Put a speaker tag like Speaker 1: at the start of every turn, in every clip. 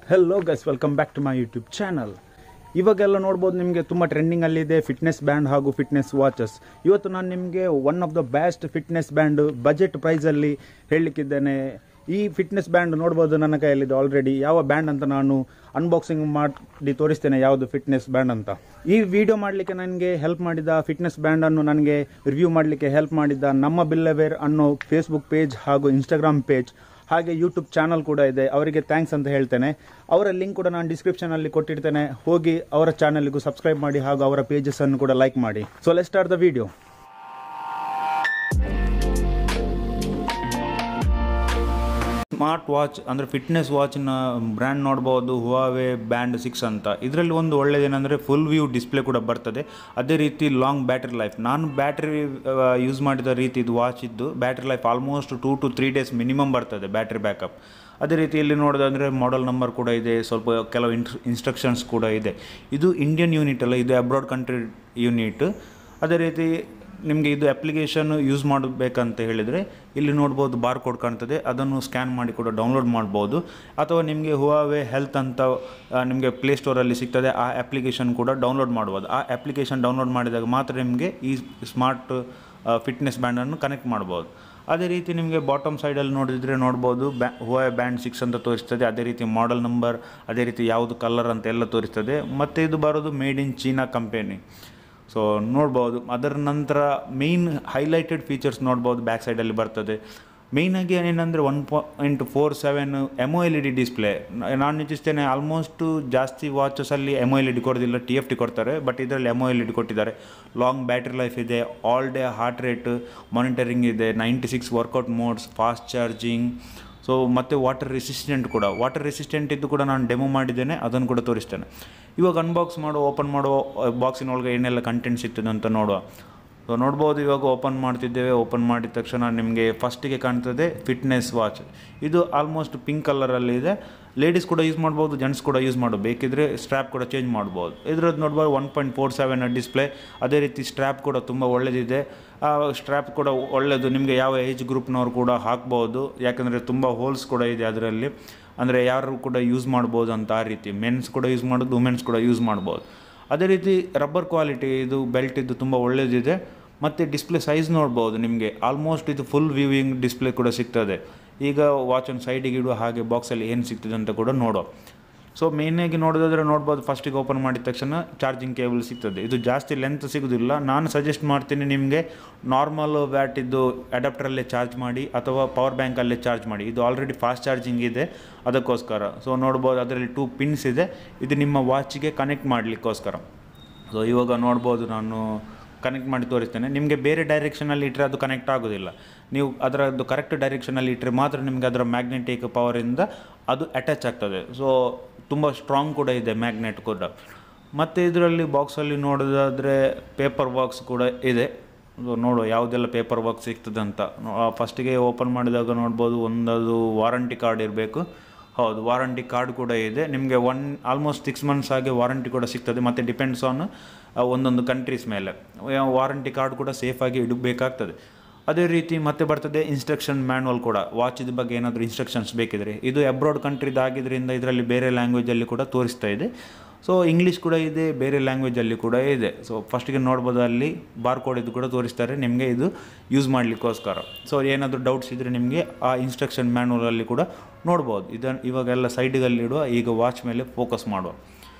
Speaker 1: hello guys welcome back to my YouTube channel ಇವಾಗೆಲ್ಲ ನೋಡ್ಬೋದು ನಿಮಗೆ ತುಂಬ ಟ್ರೆಂಡಿಂಗಲ್ಲಿದೆ ಫಿಟ್ನೆಸ್ ಬ್ಯಾಂಡ್ ಹಾಗೂ ಫಿಟ್ನೆಸ್ ವಾಚಸ್ ಇವತ್ತು ನಾನು ನಿಮಗೆ one of the best fitness band budget ಪ್ರೈಸಲ್ಲಿ ಹೇಳಲಿಕ್ಕಿದ್ದೇನೆ ಈ ಫಿಟ್ನೆಸ್ ಬ್ಯಾಂಡ್ ನೋಡ್ಬೋದು ನನ್ನ ಕೈಯಲ್ಲಿದೆ ಆಲ್ರೆಡಿ ಯಾವ ಬ್ಯಾಂಡ್ ಅಂತ ನಾನು ಅನ್ಬಾಕ್ಸಿಂಗ್ ಮಾಡಿ ತೋರಿಸ್ತೇನೆ ಯಾವುದು ಫಿಟ್ನೆಸ್ ಬ್ಯಾಂಡ್ ಅಂತ ಈ ವಿಡಿಯೋ ಮಾಡಲಿಕ್ಕೆ ನನಗೆ ಹೆಲ್ಪ್ ಮಾಡಿದ ಫಿಟ್ನೆಸ್ ಬ್ಯಾಂಡನ್ನು ನನಗೆ ರಿವ್ಯೂ ಮಾಡಲಿಕ್ಕೆ ಹೆಲ್ಪ್ ಮಾಡಿದ ನಮ್ಮ ಬಿಲ್ಲವೇರ್ ಅನ್ನೋ ಫೇಸ್ಬುಕ್ ಪೇಜ್ ಹಾಗೂ ಇನ್ಸ್ಟಾಗ್ರಾಮ್ ಪೇಜ್ ಹಾಗೆ ಯೂಟ್ಯೂಬ್ ಚಾನಲ್ ಕೂಡ ಇದೆ ಅವರಿಗೆ ಥ್ಯಾಂಕ್ಸ್ ಅಂತ ಹೇಳ್ತೇನೆ ಅವರ ಲಿಂಕ್ ಕೂಡ ನಾನು ಡಿಸ್ಕ್ರಿಪ್ಷನಲ್ಲಿ ಕೊಟ್ಟಿರ್ತೇನೆ ಹೋಗಿ ಅವರ ಚಾನಲ್ಗೂ ಸಬ್ಸ್ಕ್ರೈಬ್ ಮಾಡಿ ಹಾಗೂ ಅವರ ಪೇಜಸ್ ಅನ್ನು ಕೂಡ ಲೈಕ್ ಮಾಡಿ so let start the video smart watch ಅಂದರೆ ಫಿಟ್ನೆಸ್ ವಾಚಿನ ಬ್ರ್ಯಾಂಡ್ ನೋಡ್ಬೋದು ಹುವಾವೆ ಬ್ಯಾಂಡ್ ಸಿಕ್ಸ್ ಅಂತ ಇದರಲ್ಲಿ ಒಂದು ಒಳ್ಳೆಯದೇನೆಂದರೆ ಫುಲ್ ವ್ಯೂ ಡಿಸ್ಪ್ಲೇ ಕೂಡ ಬರ್ತದೆ ಅದೇ ರೀತಿ ಲಾಂಗ್ ಬ್ಯಾಟ್ರಿ ಲೈಫ್ ನಾನು ಬ್ಯಾಟ್ರಿ ಯೂಸ್ ಮಾಡಿದ ರೀತಿ ಇದು ವಾಚ್ ಇದ್ದು battery life almost two to three days minimum ಬರ್ತದೆ ಬ್ಯಾಟ್ರಿ ಬ್ಯಾಕಪ್ ಅದೇ ರೀತಿ ಇಲ್ಲಿ ನೋಡೋದಂದರೆ ಮಾಡೆಲ್ ನಂಬರ್ ಕೂಡ ಇದೆ ಸ್ವಲ್ಪ ಕೆಲವು ಇನ್ಸ್ ಇನ್ಸ್ಟ್ರಕ್ಷನ್ಸ್ ಕೂಡ ಇದೆ ಇದು ಇಂಡಿಯನ್ ಯೂನಿಟ್ ಅಲ್ಲ ಇದು ಅಬ್ರಾಡ್ ಕಂಟ್ರಿ ಯೂನಿಟ್ ಅದೇ ರೀತಿ ನಿಮಗೆ ಇದು ಅಪ್ಲಿಕೇಶನ್ ಯೂಸ್ ಮಾಡಬೇಕಂತ ಹೇಳಿದರೆ ಇಲ್ಲಿ ನೋಡ್ಬೋದು ಬಾರ್ ಕೋಡ್ ಕಾಣ್ತದೆ ಅದನ್ನು ಸ್ಕ್ಯಾನ್ ಮಾಡಿ ಕೂಡ ಡೌನ್ಲೋಡ್ ಮಾಡ್ಬೋದು ಅಥವಾ ನಿಮಗೆ ಹುವಾವೆ ಹೆಲ್ತ್ ಅಂತ ಆ, ನಿಮಗೆ ಪ್ಲೇಸ್ಟೋರಲ್ಲಿ ಸಿಗ್ತದೆ ಆ ಅಪ್ಲಿಕೇಶನ್ ಕೂಡ ಡೌನ್ಲೋಡ್ ಮಾಡ್ಬೋದು ಆ ಅಪ್ಲಿಕೇಶನ್ ಡೌನ್ಲೋಡ್ ಮಾಡಿದಾಗ ಮಾತ್ರ ನಿಮಗೆ ಈ ಸ್ಮಾರ್ಟ್ ಫಿಟ್ನೆಸ್ ಬ್ಯಾಂಡನ್ನು ಕನೆಕ್ಟ್ ಮಾಡ್ಬೋದು ಅದೇ ರೀತಿ ನಿಮಗೆ ಬಾಟಮ್ ಸೈಡಲ್ಲಿ ನೋಡಿದರೆ ನೋಡ್ಬೋದು ಬ್ಯಾ ಹುವಾವೆ ಬ್ಯಾಂಡ್ ಸಿಕ್ಸ್ ಅಂತ ತೋರಿಸ್ತದೆ ಅದೇ ರೀತಿ ಮಾಡೆಲ್ ನಂಬರ್ ಅದೇ ರೀತಿ ಯಾವುದು ಕಲರ್ ಅಂತ ಎಲ್ಲ ತೋರಿಸ್ತದೆ ಮತ್ತು ಇದು ಬರೋದು made in China company so ನೋಡ್ಬೋದು ಅದರ ನಂತರ ಮೇಯ್ನ್ ಹೈಲೈಟೆಡ್ ಫೀಚರ್ಸ್ ನೋಡ್ಬೋದು ಬ್ಯಾಕ್ ಸೈಡಲ್ಲಿ ಬರ್ತದೆ ಮೇಯ್ನಾಗಿ ಏನಂದರೆ one point four seven AMOLED display ನಾನು ನಿಚಿಸ್ತೇನೆ ಆಲ್ಮೋಸ್ಟು ಜಾಸ್ತಿ ವಾಚಸಲ್ಲಿ ಎಮೊ ಎಲ್ ಇ ಡಿ ಕೊಡೋದಿಲ್ಲ ಟಿ ಎಫ್ ಟಿ ಕೊಡ್ತಾರೆ ಬಟ್ ಇದರಲ್ಲಿ ಎಮೊ ಎಲ್ ಇ ಡಿ ಕೊಟ್ಟಿದ್ದಾರೆ ಲಾಂಗ್ ಬ್ಯಾಟ್ರಿ ಲೈಫ್ ಇದೆ all day heart rate monitoring ಇದೆ ninety six workout modes fast charging so ಮತ್ತು ವಾಟರ್ ರೆಸಿಸ್ಟೆಂಟ್ ಕೂಡ ವಾಟರ್ ರೆಸಿಸ್ಟೆಂಟ್ ಇದ್ದು ಕೂಡ ನಾನು ಡೆಮೋ ಮಾಡಿದ್ದೇನೆ ಅದನ್ನು ಕೂಡ ತೋರಿಸ್ತೇನೆ ಇವಾಗ ಅನ್ಬಾಕ್ಸ್ ಮಾಡೋ ಓಪನ್ ಮಾಡೋ ಬಾಕ್ಸಿನ ಒಳಗೆ ಏನೆಲ್ಲ ಕಂಟೆಂಟ್ ಸಿಗ್ತದೆ ಅಂತ ನೋಡುವ ಸೊ ನೋಡ್ಬೋದು ಇವಾಗ ಓಪನ್ ಮಾಡ್ತಿದ್ದೇವೆ ಓಪನ್ ಮಾಡಿದ ತಕ್ಷಣ ನಿಮಗೆ ಫಸ್ಟಿಗೆ ಕಾಣ್ತದೆ ಫಿಟ್ನೆಸ್ ವಾಚ್ ಇದು ಆಲ್ಮೋಸ್ಟ್ ಪಿಂಕ್ ಕಲರಲ್ಲಿ ಇದೆ ಲೇಡೀಸ್ ಕೂಡ ಯೂಸ್ ಮಾಡ್ಬೋದು ಜೆಂಟ್ಸ್ ಕೂಡ ಯೂಸ್ ಮಾಡೋದು ಬೇಕಿದ್ರೆ ಸ್ಟ್ರ್ಯಾಪ್ ಕೂಡ ಚೇಂಜ್ ಮಾಡ್ಬೋದು ಇದ್ರದ್ದು ನೋಡ್ಬೋದು one point four seven display ಅದೇ ರೀತಿ ಸ್ಟ್ರ್ಯಾಪ್ ಕೂಡ ತುಂಬ ಒಳ್ಳೆಯದಿದೆ ಆ ಸ್ಟ್ರ್ಯಾಪ್ ಕೂಡ ಒಳ್ಳೆಯದು ನಿಮಗೆ ಯಾವ ಏಜ್ ಗ್ರೂಪ್ನವ್ರು ಕೂಡ ಹಾಕ್ಬೋದು ಯಾಕಂದರೆ ತುಂಬ ಹೋಲ್ಸ್ ಕೂಡ ಇದೆ ಅದರಲ್ಲಿ ಅಂದರೆ ಯಾರು ಕೂಡ ಯೂಸ್ ಮಾಡ್ಬೋದು ಅಂತ ಆ ರೀತಿ ಮೆನ್ಸ್ ಕೂಡ ಯೂಸ್ ಮಾಡೋದು ವುಮೆನ್ಸ್ ಕೂಡ ಯೂಸ್ ಮಾಡ್ಬೋದು ಅದೇ ರೀತಿ ರಬ್ಬರ್ ಕ್ವಾಲಿಟಿ ಇದು ಬೆಲ್ಟ್ ಇದು ತುಂಬ ಒಳ್ಳೆಯದಿದೆ ಮತ್ತು ಡಿಸ್ಪ್ಲೇ ಸೈಜ್ ನೋಡ್ಬೋದು ನಿಮಗೆ ಆಲ್ಮೋಸ್ಟ್ ಇದು ಫುಲ್ ವ್ಯೂವಿಂಗ್ ಡಿಸ್ಪ್ಲೇ ಕೂಡ ಸಿಗ್ತದೆ ಈಗ ವಾಚನ್ನು ಸೈಡಿಗೆ ಇಡುವ ಹಾಗೆ ಬಾಕ್ಸಲ್ಲಿ ಏನು ಸಿಗ್ತದೆ ಅಂತ ಕೂಡ ನೋಡೋ ಸೊ ಮೇಯ್ನಾಗಿ ನೋಡೋದಾದ್ರೆ ನೋಡ್ಬೋದು ಫಸ್ಟಿಗೆ ಓಪನ್ ಮಾಡಿದ ತಕ್ಷಣ ಚಾರ್ಜಿಂಗ್ ಕೇಬಲ್ ಸಿಗ್ತದೆ ಇದು ಜಾಸ್ತಿ ಲೆಂತ್ ಸಿಗೋದಿಲ್ಲ ನಾನು ಸಜೆಸ್ಟ್ ಮಾಡ್ತೀನಿ ನಿಮಗೆ ನಾರ್ಮಲ್ ಬ್ಯಾಟಿದ್ದು ಅಡಾಪ್ಟರಲ್ಲೇ ಚಾರ್ಜ್ ಮಾಡಿ ಅಥವಾ ಪವರ್ ಬ್ಯಾಂಕಲ್ಲೇ ಚಾರ್ಜ್ ಮಾಡಿ ಇದು ಆಲ್ರೆಡಿ ಫಾಸ್ಟ್ ಚಾರ್ಜಿಂಗ್ ಇದೆ ಅದಕ್ಕೋಸ್ಕರ ಸೊ ನೋಡ್ಬೋದು ಅದರಲ್ಲಿ ಟೂ ಪಿನ್ಸ್ ಇದೆ ಇದು ನಿಮ್ಮ ವಾಚಿಗೆ ಕನೆಕ್ಟ್ ಮಾಡಲಿಕ್ಕೋಸ್ಕರ ಸೊ ಇವಾಗ ನೋಡ್ಬೋದು ನಾನು ಕನೆಕ್ಟ್ ಮಾಡಿ ತೋರಿಸ್ತೇನೆ ನಿಮಗೆ ಬೇರೆ ಡೈರೆಕ್ಷನಲ್ಲಿ ಇಟ್ಟರೆ ಅದು ಕನೆಕ್ಟ್ ಆಗೋದಿಲ್ಲ ನೀವು ಅದರದ್ದು ಕರೆಕ್ಟ್ ಡೈರೆಕ್ಷನಲ್ಲಿ ಇಟ್ಟರೆ ಮಾತ್ರ ನಿಮಗೆ ಅದರ ಮ್ಯಾಗ್ನೆಟಿಕ್ ಪವರಿಂದ ಅದು ಅಟ್ಯಾಚ್ ಆಗ್ತದೆ ಸೊ ತುಂಬ ಸ್ಟ್ರಾಂಗ್ ಕೂಡ ಇದೆ ಮ್ಯಾಗ್ನೆಟ್ ಕೂಡ ಮತ್ತು ಇದರಲ್ಲಿ ಬಾಕ್ಸಲ್ಲಿ ನೋಡೋದಾದರೆ ಪೇಪರ್ ಬಾಕ್ಸ್ ಕೂಡ ಇದೆ ಸೊ ನೋಡುವ ಯಾವುದೆಲ್ಲ ಪೇಪರ್ ವರ್ಕ್ ಸಿಗ್ತದೆ ಅಂತ ಫಸ್ಟಿಗೆ ಓಪನ್ ಮಾಡಿದಾಗ ನೋಡ್ಬೋದು ಒಂದದು ವಾರಂಟಿ ಕಾರ್ಡ್ ಇರಬೇಕು ಹೌದು ವಾರಂಟಿ ಕಾರ್ಡ್ ಕೂಡ ಇದೆ ನಿಮಗೆ ಒನ್ ಆಲ್ಮೋಸ್ಟ್ ಸಿಕ್ಸ್ ಮಂತ್ಸ್ ಆಗಿ ವಾರಂಟಿ ಕೂಡ ಸಿಗ್ತದೆ ಮತ್ತು ಡಿಪೆಂಡ್ಸ್ ಆನ್ ಒಂದೊಂದು ಕಂಟ್ರೀಸ್ ಮೇಲೆ ವಾರಂಟಿ ಕಾರ್ಡ್ ಕೂಡ ಸೇಫಾಗಿ ಇಡಬೇಕಾಗ್ತದೆ ಅದೇ ರೀತಿ ಮತ್ತೆ ಬರ್ತದೆ ಇನ್ಸ್ಟ್ರಕ್ಷನ್ ಮ್ಯಾನ್ಯಲ್ ಕೂಡ ವಾಚಿದ ಬಗ್ಗೆ ಏನಾದರೂ ಇನ್ಸ್ಟ್ರಕ್ಷನ್ಸ್ ಬೇಕಿದ್ರೆ ಇದು ಅಬ್ರಾಡ್ ಕಂಟ್ರಿದಾಗಿದ್ದರಿಂದ ಇದರಲ್ಲಿ ಬೇರೆ ಲ್ಯಾಂಗ್ವೇಜಲ್ಲಿ ಕೂಡ ತೋರಿಸ್ತಾ ಇದೆ ಸೊ ಇಂಗ್ಲೀಷ್ ಕೂಡ ಇದೆ ಬೇರೆ ಲ್ಯಾಂಗ್ವೇಜಲ್ಲಿ ಕೂಡ ಇದೆ ಸೊ ಫಸ್ಟಿಗೆ ನೋಡ್ಬೋದು ಅಲ್ಲಿ ಬಾರ್ ಕೋಡ್ ಇದು ಕೂಡ ತೋರಿಸ್ತಾರೆ ನಿಮಗೆ ಇದು ಯೂಸ್ ಮಾಡಲಿಕ್ಕೋಸ್ಕರ ಸೊ ಏನಾದರೂ ಡೌಟ್ಸ್ ಇದ್ದರೆ ನಿಮಗೆ ಆ ಇನ್ಸ್ಟ್ರಕ್ಷನ್ ಮ್ಯಾನ್ಯಲಲ್ಲಿ ಕೂಡ ನೋಡ್ಬೋದು ಇದನ್ನು ಇವಾಗೆಲ್ಲ ಸೈಡಿಗಲ್ಲಿ ಇಡುವ ಈಗ ವಾಚ್ ಮೇಲೆ ಫೋಕಸ್ ಮಾಡುವ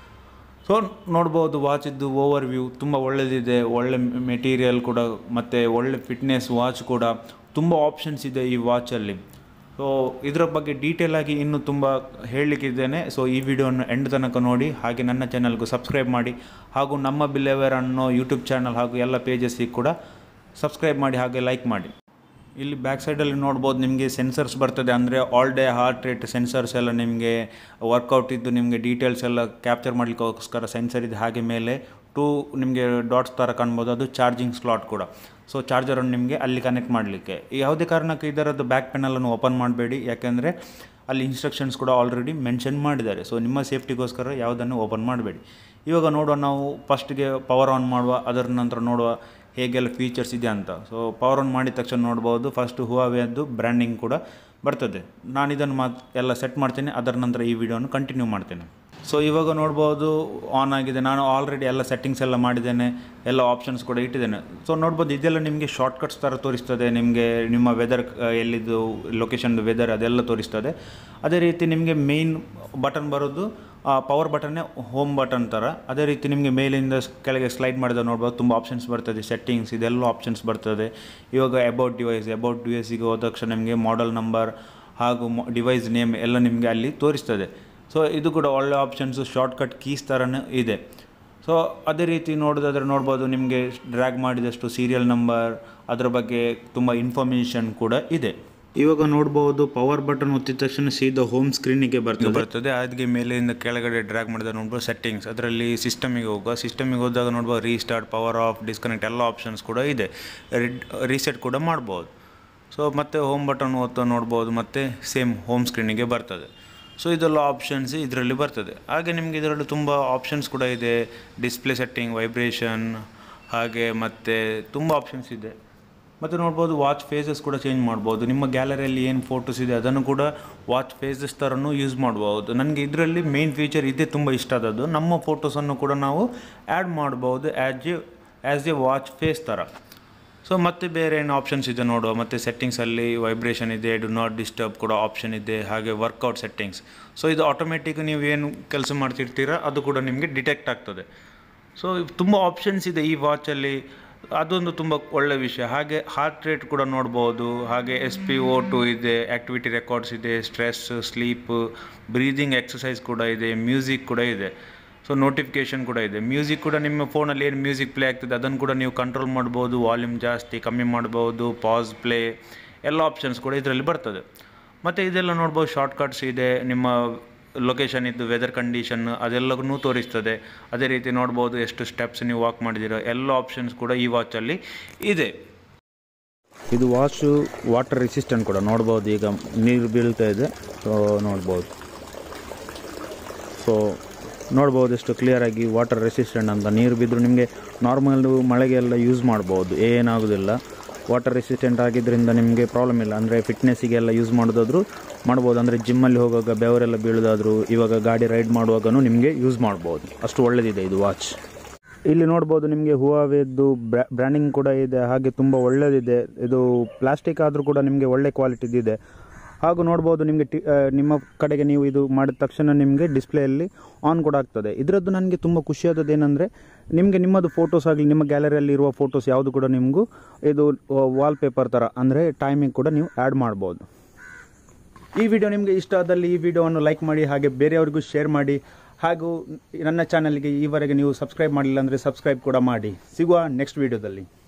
Speaker 1: ಸೊ ನೋಡ್ಬೋದು ವಾಚಿದ್ದು ಓವರ್ ವ್ಯೂ ತುಂಬ ಒಳ್ಳೆಯದಿದೆ ಒಳ್ಳೆ ಮೆಟೀರಿಯಲ್ ಕೂಡ ಮತ್ತು ಒಳ್ಳೆ ಫಿಟ್ನೆಸ್ ವಾಚ್ ಕೂಡ ತುಂಬ ಆಪ್ಷನ್ಸ್ ಇದೆ ಈ ವಾಚಲ್ಲಿ ಸೊ ಇದರ ಬಗ್ಗೆ ಡೀಟೇಲ್ ಆಗಿ ಇನ್ನೂ ತುಂಬ ಹೇಳಲಿಕ್ಕಿದ್ದೇನೆ ಸೊ ಈ ವಿಡಿಯೋನ ಎಂಡ್ ತನಕ ನೋಡಿ ಹಾಗೆ ನನ್ನ ಚಾನಲ್ಗೂ ಸಬ್ಸ್ಕ್ರೈಬ್ ಮಾಡಿ ಹಾಗೂ ನಮ್ಮ ಬಿಲ್ಲೆವೇರ್ ಅನ್ನೋ ಯೂಟ್ಯೂಬ್ ಚಾನಲ್ ಹಾಗೂ ಎಲ್ಲ ಪೇಜಸ್ಸಿಗೆ ಕೂಡ ಸಬ್ಸ್ಕ್ರೈಬ್ ಮಾಡಿ ಹಾಗೆ ಲೈಕ್ ಮಾಡಿ ಇಲ್ಲಿ ಬ್ಯಾಕ್ ಸೈಡಲ್ಲಿ ನೋಡ್ಬೋದು ನಿಮಗೆ ಸೆನ್ಸರ್ಸ್ ಬರ್ತದೆ ಅಂದರೆ all day heart rate sensors ಎಲ್ಲ ನಿಮಗೆ ವರ್ಕೌಟ್ ಇದ್ದು ನಿಮಗೆ ಡೀಟೇಲ್ಸ್ ಎಲ್ಲ ಕ್ಯಾಪ್ಚರ್ ಮಾಡಲಿಕ್ಕೋಸ್ಕರ ಸೆನ್ಸರ್ ಇದೆ ಹಾಗೆ ಮೇಲೆ ಟೂ ನಿಮಗೆ ಡಾಟ್ಸ್ ಥರ ಕಾಣ್ಬೋದು ಅದು ಚಾರ್ಜಿಂಗ್ ಸ್ಲಾಟ್ ಕೂಡ ಸೊ ಚಾರ್ಜರನ್ನು ನಿಮಗೆ ಅಲ್ಲಿ ಕನೆಕ್ಟ್ ಮಾಡಲಿಕ್ಕೆ ಯಾವುದೇ ಕಾರಣಕ್ಕೆ ಇದರದ್ದು ಬ್ಯಾಕ್ ಪೆನಲನ್ನು ಓಪನ್ ಮಾಡಬೇಡಿ ಯಾಕೆಂದರೆ ಅಲ್ಲಿ ಇನ್ಸ್ಟ್ರಕ್ಷನ್ಸ್ ಕೂಡ ಆಲ್ರೆಡಿ ಮೆನ್ಷನ್ ಮಾಡಿದ್ದಾರೆ ಸೊ ನಿಮ್ಮ ಸೇಫ್ಟಿಗೋಸ್ಕರ ಯಾವುದನ್ನು ಓಪನ್ ಮಾಡಬೇಡಿ ಇವಾಗ ನೋಡುವ ನಾವು ಫಸ್ಟಿಗೆ ಪವರ್ ಆನ್ ಮಾಡುವ ಅದರ ನಂತರ ನೋಡುವ ಹೇಗೆಲ್ಲ ಫೀಚರ್ಸ್ ಇದೆ ಅಂತ ಸೊ ಪವರ್ ಆನ್ ಮಾಡಿದ ತಕ್ಷಣ ನೋಡ್ಬೋದು ಫಸ್ಟ್ ಹುವಾವೆದ್ದು ಬ್ರ್ಯಾಂಡಿಂಗ್ ಕೂಡ ಬರ್ತದೆ ನಾನು ಇದನ್ನು ಮಾತ್ ಎಲ್ಲ ಸೆಟ್ ಮಾಡ್ತೇನೆ ಅದರ ನಂತರ ಈ ವಿಡಿಯೋನ ಕಂಟಿನ್ಯೂ ಮಾಡ್ತೇನೆ ಸೊ ಇವಾಗ ನೋಡ್ಬೋದು ಆನ್ ಆಗಿದೆ ನಾನು ಆಲ್ರೆಡಿ ಎಲ್ಲ ಸೆಟ್ಟಿಂಗ್ಸ್ ಎಲ್ಲ ಮಾಡಿದ್ದೇನೆ ಎಲ್ಲ ಆಪ್ಷನ್ಸ್ ಕೂಡ ಇಟ್ಟಿದ್ದೇನೆ ಸೊ ನೋಡ್ಬೋದು ಇದೆಲ್ಲ ನಿಮಗೆ ಶಾರ್ಟ್ಕಟ್ಸ್ ಥರ ತೋರಿಸ್ತದೆ ನಿಮಗೆ ನಿಮ್ಮ ವೆದರ್ ಎಲ್ಲಿದ್ದು ಲೊಕೇಶನ್ದು ವೆದರ್ ಅದೆಲ್ಲ ತೋರಿಸ್ತದೆ ಅದೇ ರೀತಿ ನಿಮಗೆ ಮೇಯ್ನ್ ಬಟನ್ ಬರೋದು ಪವರ್ ಬಟನ್ನೇ ಹೋಮ್ ಬಟನ್ ಥರ ಅದೇ ರೀತಿ ನಿಮಗೆ ಮೇಲಿಂದ ಸ್- ಕೆಳಗೆ ಸ್ಲೈಡ್ ಮಾಡಿದಾಗ ನೋಡ್ಬೋದು ತುಂಬ ಆಪ್ಷನ್ಸ್ ಬರ್ತದೆ ಸೆಟ್ಟಿಂಗ್ಸ್ ಇದೆಲ್ಲ ಆಪ್ಷನ್ಸ್ ಬರ್ತದೆ ಇವಾಗ ಅಬೌಟ್ ಡಿವೈಸ್ ಅಬೌಟ್ ಡಿವೈಸಿಗೆ ಹೋದ ತಕ್ಷಣ ನಿಮಗೆ ಮಾಡೆಲ್ ನಂಬರ್ ಹಾಗೂ ಡಿವೈಸ್ ನೇಮ್ ಎಲ್ಲ ನಿಮಗೆ ಅಲ್ಲಿ ತೋರಿಸ್ತದೆ ಸೊ ಇದು ಕೂಡ ಒಳ್ಳೆ ಆಪ್ಷನ್ಸು ಶಾರ್ಟ್ಕಟ್ ಕೀಸ್ ಥರನೇ ಇದೆ ಸೊ ಅದೇ ರೀತಿ ನೋಡೋದಾದ್ರೆ ನೋಡ್ಬೋದು ನಿಮಗೆ ಡ್ರ್ಯಾಗ್ ಮಾಡಿದಷ್ಟು ಸೀರಿಯಲ್ ನಂಬರ್ ಅದರ ಬಗ್ಗೆ ತುಂಬ ಇನ್ಫಾರ್ಮೇಷನ್ ಕೂಡ ಇದೆ ಇವಾಗ ನೋಡ್ಬೋದು ಪವರ್ ಬಟನ್ ಒತ್ತಿದ ತಕ್ಷಣ ಸೀದಾ ಹೋಮ್ ಸ್ಕ್ರೀನಿಗೆ ಬರ್ತದೆ ಬರ್ತದೆ ಅದಕ್ಕೆ ಮೇಲಿಂದ ಕೆಳಗಡೆ ಡ್ರ್ಯಾಗ್ ಮಾಡಿದಾಗ ನೋಡ್ಬೋದು ಸೆಟ್ಟಿಂಗ್ಸ್ ಅದರಲ್ಲಿ ಸಿಸ್ಟಮಿಗೆ ಹೋಗುವ ಸಿಸ್ಟಮಿಗೆ ಹೋದಾಗ ನೋಡ್ಬೋದು ರೀಸ್ಟಾರ್ಟ್ ಪವರ್ ಆಫ್ ಡಿಸ್ಕನೆಕ್ಟ್ ಎಲ್ಲ ಆಪ್ಷನ್ಸ್ ಕೂಡ ಇದೆ ರೀಸೆಟ್ ಕೂಡ ಮಾಡ್ಬೋದು ಸೊ ಮತ್ತೆ ಹೋಮ್ ಬಟನ್ ಒತ್ತ ನೋಡ್ಬೋದು ಮತ್ತು ಸೇಮ್ ಹೋಮ್ ಸ್ಕ್ರೀನಿಗೆ ಬರ್ತದೆ ಸೊ ಇದೆಲ್ಲ ಆಪ್ಷನ್ಸ್ ಇದರಲ್ಲಿ ಬರ್ತದೆ ಹಾಗೆ ನಿಮಗೆ ಇದರಲ್ಲಿ ತುಂಬ ಆಪ್ಷನ್ಸ್ ಕೂಡ ಇದೆ ಡಿಸ್ಪ್ಲೇ ಸೆಟ್ಟಿಂಗ್ ವೈಬ್ರೇಷನ್ ಹಾಗೆ ಮತ್ತು ತುಂಬ ಆಪ್ಷನ್ಸ್ ಇದೆ ಮತ್ತು ನೋಡ್ಬೋದು ವಾಚ್ ಫೇಸಸ್ ಕೂಡ ಚೇಂಜ್ ಮಾಡ್ಬೋದು ನಿಮ್ಮ ಗ್ಯಾಲರಿಯಲ್ಲಿ ಏನು ಫೋಟೋಸ್ ಇದೆ ಅದನ್ನು ಕೂಡ ವಾಚ್ ಫೇಸಸ್ ಥರನೂ ಯೂಸ್ ಮಾಡ್ಬೋದು ನನಗೆ ಇದರಲ್ಲಿ ಮೇನ್ ಫೀಚರ್ ಇದೇ ತುಂಬ ಇಷ್ಟ ಆದದ್ದು ನಮ್ಮ ಫೋಟೋಸನ್ನು ಕೂಡ ನಾವು ಆ್ಯಡ್ ಮಾಡ್ಬೋದು as a as a watch face ಥರ ಸೊ ಮತ್ತೆ ಬೇರೆ ಏನು ಆಪ್ಷನ್ಸ್ ಇದೆ ನೋಡುವ ಮತ್ತು ಸೆಟ್ಟಿಂಗ್ಸಲ್ಲಿ ವೈಬ್ರೇಷನ್ ಇದೆ ಡು ನಾಟ್ ಡಿಸ್ಟರ್ಬ್ ಕೂಡ ಆಪ್ಷನ್ ಇದೆ ಹಾಗೆ ವರ್ಕೌಟ್ ಸೆಟ್ಟಿಂಗ್ಸ್ ಸೊ ಇದು ಆಟೋಮೆಟಿಕ್ ನೀವು ಏನು ಕೆಲಸ ಮಾಡ್ತಿರ್ತೀರ ಅದು ಕೂಡ ನಿಮಗೆ ಡಿಟೆಕ್ಟ್ ಆಗ್ತದೆ ಸೊ ತುಂಬ ಆಪ್ಷನ್ಸ್ ಇದೆ ಈ ವಾಚಲ್ಲಿ ಅದೊಂದು ತುಂಬ ಒಳ್ಳೆ ವಿಷಯ ಹಾಗೆ ಹಾರ್ಟ್ ರೇಟ್ ಕೂಡ ನೋಡ್ಬೋದು ಹಾಗೆ ಎಸ್ ಪಿ ಓ ಟು ಇದೆ ಆ್ಯಕ್ಟಿವಿಟಿ ರೆಕಾರ್ಡ್ಸ್ ಇದೆ ಸ್ಟ್ರೆಸ್ ಸ್ಲೀಪ್ ಬ್ರೀದಿಂಗ್ ಎಕ್ಸಸೈಸ್ ಕೂಡ ಇದೆ ಮ್ಯೂಸಿಕ್ ಕೂಡ ಇದೆ ಸೊ ನೋಟಿಫಿಕೇಷನ್ ಕೂಡ ಇದೆ ಮ್ಯೂಸಿಕ್ ಕೂಡ ನಿಮ್ಮ ಫೋನಲ್ಲಿ ಏನು ಮ್ಯೂಸಿಕ್ ಪ್ಲೇ ಆಗ್ತದೆ ಅದನ್ನು ಕೂಡ ನೀವು ಕಂಟ್ರೋಲ್ ಮಾಡ್ಬೋದು ವಾಲ್ಯೂಮ್ ಜಾಸ್ತಿ ಕಮ್ಮಿ ಮಾಡ್ಬೋದು ಪಾಸ್ ಪ್ಲೇ ಎಲ್ಲ ಆಪ್ಷನ್ಸ್ ಕೂಡ ಇದರಲ್ಲಿ ಬರ್ತದೆ ಮತ್ತು ಇದೆಲ್ಲ ನೋಡ್ಬೋದು ಶಾರ್ಟ್ಕಟ್ಸ್ ಇದೆ ನಿಮ್ಮ ಲೊಕೇಶನ್ ಇದ್ದು ವೆದರ್ ಕಂಡೀಷನ್ ಅದೆಲ್ಲವನ್ನೂ ತೋರಿಸ್ತದೆ ಅದೇ ರೀತಿ ನೋಡ್ಬೋದು ಎಷ್ಟು ಸ್ಟೆಪ್ಸ್ ನೀವು ವಾಕ್ ಮಾಡಿದ್ದೀರೋ ಎಲ್ಲ ಆಪ್ಷನ್ಸ್ ಕೂಡ ಈ ವಾಚಲ್ಲಿ ಇದೆ ಇದು ವಾಚು ವಾಟರ್ ರೆಸಿಸ್ಟೆಂಟ್ ಕೂಡ ನೋಡ್ಬೋದು ಈಗ ನೀರು ಬೀಳ್ತಾ ಇದೆ ಸೊ ನೋಡ್ಬೋದು ಸೊ ನೋಡ್ಬೋದು ಎಷ್ಟು ಕ್ಲಿಯರಾಗಿ ವಾಟರ್ ರೆಸಿಸ್ಟೆಂಟ್ ಅಂತ ನೀರು ಬಿದ್ದರೂ ನಿಮಗೆ ನಾರ್ಮಲ್ ಮಳೆಗೆಲ್ಲ ಯೂಸ್ ಮಾಡ್ಬೋದು ಏನಾಗೋದಿಲ್ಲ ವಾಟರ್ ರೆಸಿಸ್ಟೆಂಟ್ ಆಗಿದ್ದರಿಂದ ನಿಮಗೆ ಪ್ರಾಬ್ಲಮ್ ಇಲ್ಲ ಅಂದರೆ ಫಿಟ್ನೆಸ್ಸಿಗೆಲ್ಲ ಯೂಸ್ ಮಾಡೋದಾದರೂ ಮಾಡ್ಬೋದು ಅಂದರೆ ಜಿಮ್ಮಲ್ಲಿ ಹೋಗುವಾಗ ಬೆವರೆಲ್ಲ ಬೀಳೋದಾದರೂ ಇವಾಗ ಗಾಡಿ ರೈಡ್ ಮಾಡುವಾಗನೂ ನಿಮಗೆ ಯೂಸ್ ಮಾಡ್ಬೋದು ಅಷ್ಟು ಒಳ್ಳೆದಿದೆ ಇದು ವಾಚ್ ಇಲ್ಲಿ ನೋಡ್ಬೋದು ನಿಮಗೆ ಹುವಾವೆದ್ದು ಬ್ರ್ಯಾಂಡಿಂಗ್ ಕೂಡ ಇದೆ ಹಾಗೆ ತುಂಬ ಒಳ್ಳೆಯದಿದೆ ಇದು ಪ್ಲಾಸ್ಟಿಕ್ ಆದರೂ ಕೂಡ ನಿಮಗೆ ಒಳ್ಳೆ ಕ್ವಾಲಿಟಿದಿದೆ ಹಾಗೂ ನೋಡ್ಬೋದು ನಿಮಗೆ ಟಿ ಆ, ನಿಮ್ಮ ಕಡೆಗೆ ನೀವು ಇದು ಮಾಡಿದ ತಕ್ಷಣ ನಿಮಗೆ ಡಿಸ್ಪ್ಲೇಯಲ್ಲಿ ಆನ್ ಕೂಡ ಆಗ್ತದೆ ಇದರದ್ದು ನನಗೆ ತುಂಬ ಖುಷಿಯಾದದ್ದು ಏನಂದರೆ ನಿಮಗೆ ನಿಮ್ಮದು ಫೋಟೋಸ್ ಆಗಲಿ ನಿಮ್ಮ ಗ್ಯಾಲರಿಯಲ್ಲಿ ಇರುವ ಫೋಟೋಸ್ ಯಾವುದು ಕೂಡ ನಿಮಗೂ ಇದು ವಾಲ್ ಪೇಪರ್ ಥರ ಅಂದರೆ ಟೈಮಿಂಗ್ ಕೂಡ ನೀವು ಆ್ಯಡ್ ಮಾಡ್ಬೋದು ಈ ವಿಡಿಯೋ ನಿಮಗೆ ಇಷ್ಟ ಆದಲ್ಲಿ ಈ ವಿಡಿಯೋವನ್ನು ಲೈಕ್ ಮಾಡಿ ಹಾಗೆ ಬೇರೆಯವರಿಗೂ ಶೇರ್ ಮಾಡಿ ಹಾಗೂ ನನ್ನ ಚಾನಲ್ಗೆ ಈವರೆಗೆ ನೀವು ಸಬ್ಸ್ಕ್ರೈಬ್ ಮಾಡಿಲ್ಲ ಅಂದರೆ ಸಬ್ಸ್ಕ್ರೈಬ್ ಕೂಡ ಮಾಡಿ ಸಿಗುವ ನೆಕ್ಸ್ಟ್ ವಿಡಿಯೋದಲ್ಲಿ